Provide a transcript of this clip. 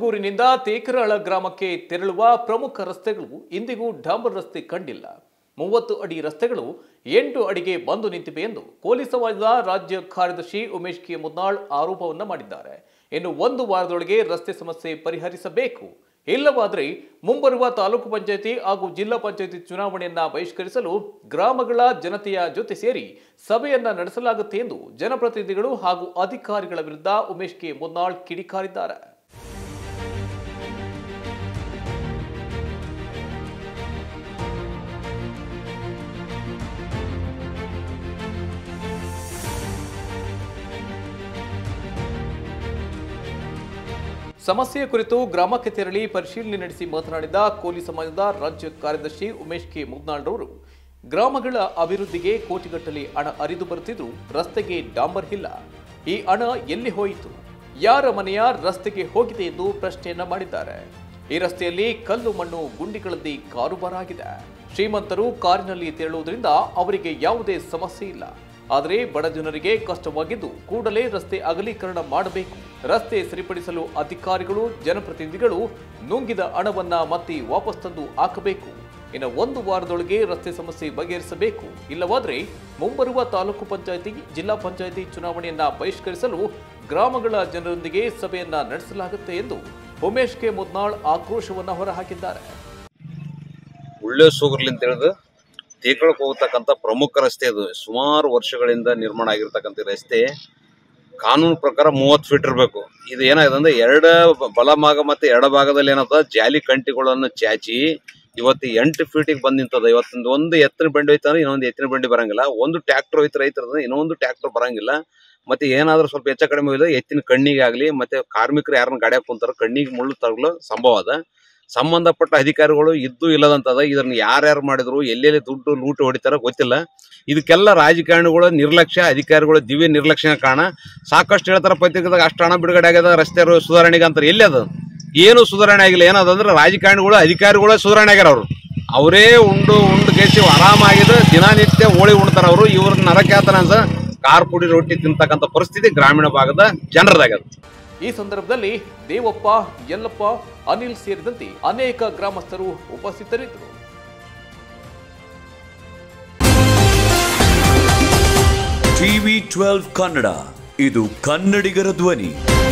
ಅರಸಲಗೂರಿನಿಂದ ತೇಕರಳ ಗ್ರಾಮಕ್ಕೆ ತೆರಳುವ ಪ್ರಮುಖ ರಸ್ತೆಗಳು ಇಂದಿಗೂ ಡಾಂಬರ್ ರಸ್ತೆ ಕಂಡಿಲ್ಲ ಮೂವತ್ತು ಅಡಿ ರಸ್ತೆಗಳು ಎಂಟು ಅಡಿಗೆ ಬಂದು ನಿಂತಿವೆ ಎಂದು ಕೋಲಿ ಸಮಾಜದ ರಾಜ್ಯ ಕಾರ್ಯದರ್ಶಿ ಉಮೇಶ್ ಕೆ ಮುದ್ನಾಳ್ ಆರೋಪವನ್ನ ಮಾಡಿದ್ದಾರೆ ಇನ್ನು ಒಂದು ವಾರದೊಳಗೆ ರಸ್ತೆ ಸಮಸ್ಯೆ ಪರಿಹರಿಸಬೇಕು ಇಲ್ಲವಾದರೆ ಮುಂಬರುವ ತಾಲೂಕು ಪಂಚಾಯಿತಿ ಹಾಗೂ ಜಿಲ್ಲಾ ಪಂಚಾಯಿತಿ ಚುನಾವಣೆಯನ್ನ ಬಹಿಷ್ಕರಿಸಲು ಗ್ರಾಮಗಳ ಜನತೆಯ ಜೊತೆ ಸೇರಿ ಸಭೆಯನ್ನ ನಡೆಸಲಾಗುತ್ತೆ ಎಂದು ಜನಪ್ರತಿನಿಧಿಗಳು ಹಾಗೂ ಅಧಿಕಾರಿಗಳ ವಿರುದ್ಧ ಉಮೇಶ್ ಕೆ ಮುದ್ನಾಳ್ ಕಿಡಿಕಾರಿದ್ದಾರೆ ಸಮಸ್ಯೆಯ ಕುರಿತು ಗ್ರಾಮಕ್ಕೆ ತೆರಳಿ ಪರಿಶೀಲನೆ ನಡೆಸಿ ಮಾತನಾಡಿದ ಕೋಲಿ ಸಮಾಜದ ರಾಜ್ಯ ಕಾರ್ಯದರ್ಶಿ ಉಮೇಶ್ ಕೆ ಮುಗ್ನಾಳ್ರವರು ಗ್ರಾಮಗಳ ಅಭಿವೃದ್ಧಿಗೆ ಕೋಟಿಗಟ್ಟಲೆ ಹಣ ಹರಿದು ಬರುತ್ತಿದ್ರೂ ರಸ್ತೆಗೆ ಡಾಂಬರ್ ಇಲ್ಲ ಈ ಹಣ ಎಲ್ಲಿ ಹೋಯಿತು ಯಾರ ಮನೆಯ ರಸ್ತೆಗೆ ಹೋಗಿದೆ ಎಂದು ಪ್ರಶ್ನೆಯನ್ನ ಮಾಡಿದ್ದಾರೆ ಈ ರಸ್ತೆಯಲ್ಲಿ ಕಲ್ಲು ಮಣ್ಣು ಗುಂಡಿಗಳಲ್ಲಿ ಕಾರುಬಾರಾಗಿದೆ ಶ್ರೀಮಂತರು ಕಾರಿನಲ್ಲಿ ತೆರಳುವುದರಿಂದ ಅವರಿಗೆ ಯಾವುದೇ ಸಮಸ್ಯೆ ಇಲ್ಲ ಆದರೆ ಬಡ ಜನರಿಗೆ ಕಷ್ಟವಾಗಿದ್ದು ಕೂಡಲೇ ರಸ್ತೆ ಅಗಲೀಕರಣ ಮಾಡಬೇಕು ರಸ್ತೆ ಸರಿಪಡಿಸಲು ಅಧಿಕಾರಿಗಳು ಜನಪ್ರತಿನಿಧಿಗಳು ನುಂಗಿದ ಹಣವನ್ನ ಮತ್ತೆ ವಾಪಸ್ ತಂದು ಹಾಕಬೇಕು ಇನ್ನು ಒಂದು ವಾರದೊಳಗೆ ರಸ್ತೆ ಸಮಸ್ಯೆ ಬಗೆಹರಿಸಬೇಕು ಇಲ್ಲವಾದರೆ ಮುಂಬರುವ ತಾಲೂಕು ಪಂಚಾಯಿತಿ ಜಿಲ್ಲಾ ಪಂಚಾಯಿತಿ ಚುನಾವಣೆಯನ್ನ ಬಹಿಷ್ಕರಿಸಲು ಗ್ರಾಮಗಳ ಜನರೊಂದಿಗೆ ಸಭೆಯನ್ನ ನಡೆಸಲಾಗುತ್ತೆ ಎಂದು ಉಮೇಶ್ ಕೆ ಮುದ್ನಾಳ್ ಆಕ್ರೋಶವನ್ನ ಹೊರಹಾಕಿದ್ದಾರೆ ಒಳ್ಳೆ ಸೂಗರ್ಲಿಂದ ತಿಳಿದು ತೀರ್ಕೊಳಕ್ ಹೋಗ್ತಕ್ಕಂಥ ಪ್ರಮುಖ ರಸ್ತೆ ಅದು ಸುಮಾರು ವರ್ಷಗಳಿಂದ ನಿರ್ಮಾಣ ಆಗಿರ್ತಕ್ಕಂಥ ಈ ರಸ್ತೆ ಕಾನೂನು ಪ್ರಕಾರ ಮೂವತ್ತು ಫೀಟ್ ಇರಬೇಕು ಇದು ಏನಾಗಿದೆ ಅಂದ್ರೆ ಎರಡ ಬಲಭಾಗ ಮತ್ತೆ ಎಡಭಾಗದಲ್ಲಿ ಏನದ ಜಾಲಿ ಕಂಟಿಗಳನ್ನು ಚಾಚಿ ಇವತ್ತು ಎಂಟು ಫೀಟಿಗೆ ಬಂದ್ ನಿಂತದ ಇವತ್ತೊಂದು ಒಂದು ಎತ್ತಿನ ಬಂಡಿ ಹೋಯ್ತಂದ್ರೆ ಇನ್ನೊಂದು ಎತ್ತಿನ ಬಂಡಿ ಬರಂಗಿಲ್ಲ ಒಂದು ಟ್ರ್ಯಾಕ್ಟರ್ ಹೋಯ್ತು ರೈತರ ಇನ್ನೊಂದು ಟ್ರ್ಯಾಕ್ಟರ್ ಬರಂಗಿಲ್ಲ ಮತ್ತೆ ಏನಾದ್ರೂ ಸ್ವಲ್ಪ ಹೆಚ್ಚ ಕಡಿಮೆ ಹೋಯ್ತು ಎತ್ತಿನ ಕಣ್ಣಿಗೆ ಆಗ್ಲಿ ಮತ್ತೆ ಕಾರ್ಮಿಕರು ಯಾರನ್ನ ಗಾಡಿಯಾಗ ಕುಂತಾರ ಕಣ್ಣಿಗೆ ಮುಳ್ಳು ತಗಲು ಸಂಭವ ಅದ ಸಂಬಂಧಪಟ್ಟ ಅಧಿಕಾರಿಗಳು ಇದ್ದು ಇಲ್ಲದಂತದ ಇದನ್ನ ಯಾರ್ಯಾರು ಮಾಡಿದ್ರು ಎಲ್ಲೆಲ್ಲಿ ದುಡ್ಡು ಲೂಟಿ ಹೊಡಿತಾರ ಗೊತ್ತಿಲ್ಲ ಇದಕ್ಕೆಲ್ಲ ರಾಜಕಾರಣಿಗಳು ನಿರ್ಲಕ್ಷ್ಯ ಅಧಿಕಾರಿಗಳು ದಿವ್ಯ ನಿರ್ಲಕ್ಷ್ಯ ಕಾರಣ ಸಾಕಷ್ಟು ಹೇಳ್ತಾರ ಪತ್ರಿಕೆದಾಗ ಅಷ್ಟು ಹಣ ಬಿಡುಗಡೆ ಆಗ್ಯದ ರಸ್ತೆ ರೋ- ಸುಧಾರಣೆಗೆ ಅಂತಾರೆ ಎಲ್ಲಿ ಅದು ಏನು ಸುಧಾರಣೆ ಆಗಿಲ್ಲ ಏನದಂದ್ರೆ ರಾಜಕಾರಣಿಗಳು ಅಧಿಕಾರಿಗಳು ಸುಧಾರಣೆ ಆಗ್ಯಾರ ಅವರು ಅವರೇ ಉಂಡು ಉಂಡು ಕೇಸಿ ಆರಾಮಾಗಿದೆ ದಿನನಿತ್ಯ ಹೋಳಿ ಉಣ್ತಾರ ಅವರು ಇವ್ರನ್ನ ನರಕ್ಯಾತನ ಅನ್ಸ ಕಾರ್ ಪುಡಿ ರೊಟ್ಟಿ ತಿಂತಕ್ಕಂಥ ಪರಿಸ್ಥಿತಿ ಗ್ರಾಮೀಣ ಭಾಗದ ಜನರದಾಗದ ಈ ಸಂದರ್ಭದಲ್ಲಿ ದೇವಪ್ಪ ಯಲ್ಲಪ್ಪ ಅನಿಲ್ ಸೇರಿದಂತೆ ಅನೇಕ ಗ್ರಾಮಸ್ಥರು ಉಪಸ್ಥಿತರಿದ್ದರು ಟಿವಿ ಟ್ವೆಲ್ವ್ ಕನ್ನಡ ಇದು ಕನ್ನಡಿಗರ ಧ್ವನಿ